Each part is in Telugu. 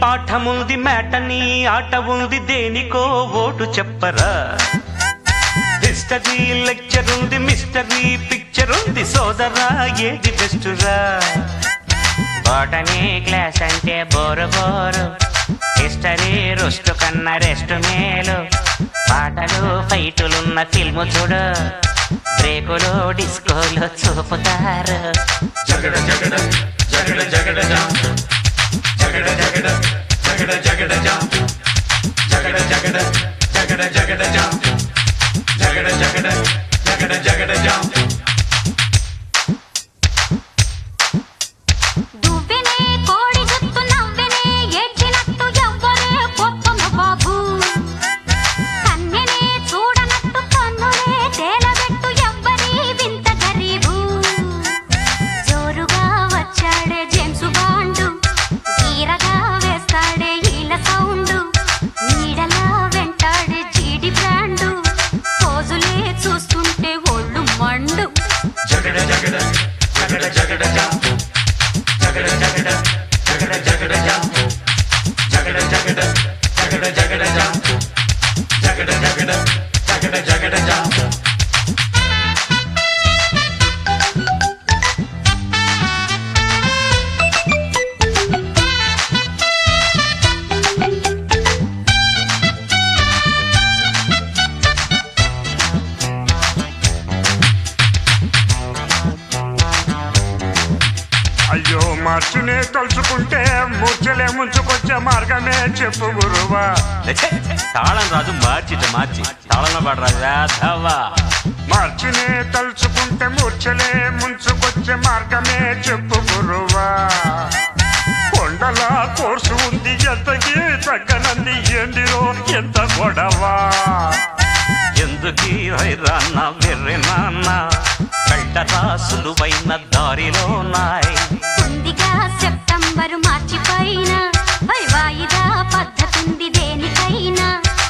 పాఠముంది మేటని ఆట ఉంది దేనికో ఓటు చెప్పరా హిస్టరీ లెక్చర్ ఉంది మిస్టరీ పిక్చర్ ఉంది సోదరా ఏది బెస్టురా బోటనీ క్లాస్ అంటే బోరు బోరు హిస్టరీ రుస్టు కన్నా రెస్ట్ మేలు పాటలు ఫైటులున్న ఫిల్ము చూడు బ్రేకులు డిస్కోలు చూపుతారు దువ్వెనే కోడి జుత్తు నవ్వెనే ఏడ్చినట్టు ఎవ్వరే పొత్తమ బాబు కన్నెనే చూడనట్టు కన్నులే తేలబెట్టు ఎవ్వరి వింత గరీబు జోరుగా వచ్చాడే జేమ్స్ బాండు ఈరగా వేస్తాడే ఈల సౌండు నీడలా వెంటాడే జీడి బ్రాండు పోజులే చూస్తుంటే ఒళ్ళు మండు అయ్యో మార్చునే తలుచుకుంటే మూర్చలే ముంచుకొచ్చే మార్గమే చెప్పు గురువా ఛే, తాళం రాజు మార్చిట మార్చి తాళంలో పడరా రాధవా మార్చునే తలుచుకుంటే మూర్చలే ముంచుకొచ్చే మార్గమే చెప్పు గురువా కొండల కోర్సు ఉంది ఎంతకి తగ్గనంది ఏందిరో ఎంత గొడవా ఎందుకీ వైరాన్న వెర్రి నాన్న కళ్ళరా సులువైన దారిలో నాయ్ ఉందిగా సెప్టెంబరు మార్చి పైన వై వాయిదా పద్ధతుంది దేనికైనా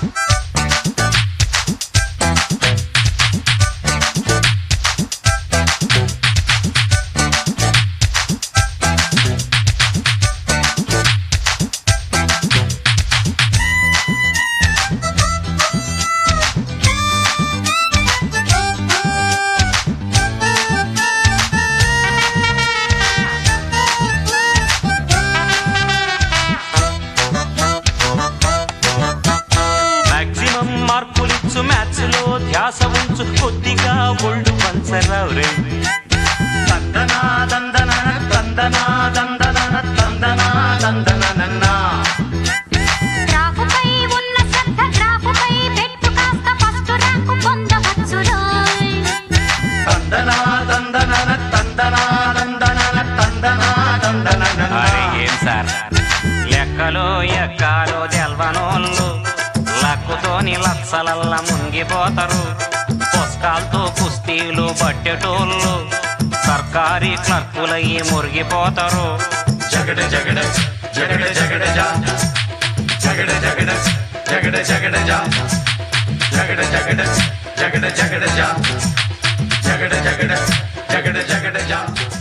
మాక్సిమం మార్కులిచ్చు మ్యాథ్స్ లో ధ్యాస ఉంచు కొద్దిగా ఒళ్ళు పంచరావు రే తందనా దందన తందనా దందన తందనా దందన గ్రాఫుపై ఉన్న శ్రద్ధ గ్రాఫుపై పెట్టు కాస్త ఫస్ట్ ర్యాంకు పొందవచ్చు రోయ్ తందనా దందన తందనా దందన తందనా దందన అరే ఏం సార్ లెక్కలు ఎక్కాలు తెల్వనోళ్ళు లక్కుతోని లక్షలల్ల మునిగిపోతారు పుస్తకాలతో కుస్తీలు పట్టేటోళ్ళు సర్కారీ క్లర్కులయ్యి మురిగిపోతారు జగడ జగడ జగడ జగడ జా జగడ జగడ జగడ జగడ జా జగడ జగడ జగడ జగడ జా జగడ జగడ జగడ జగడ జా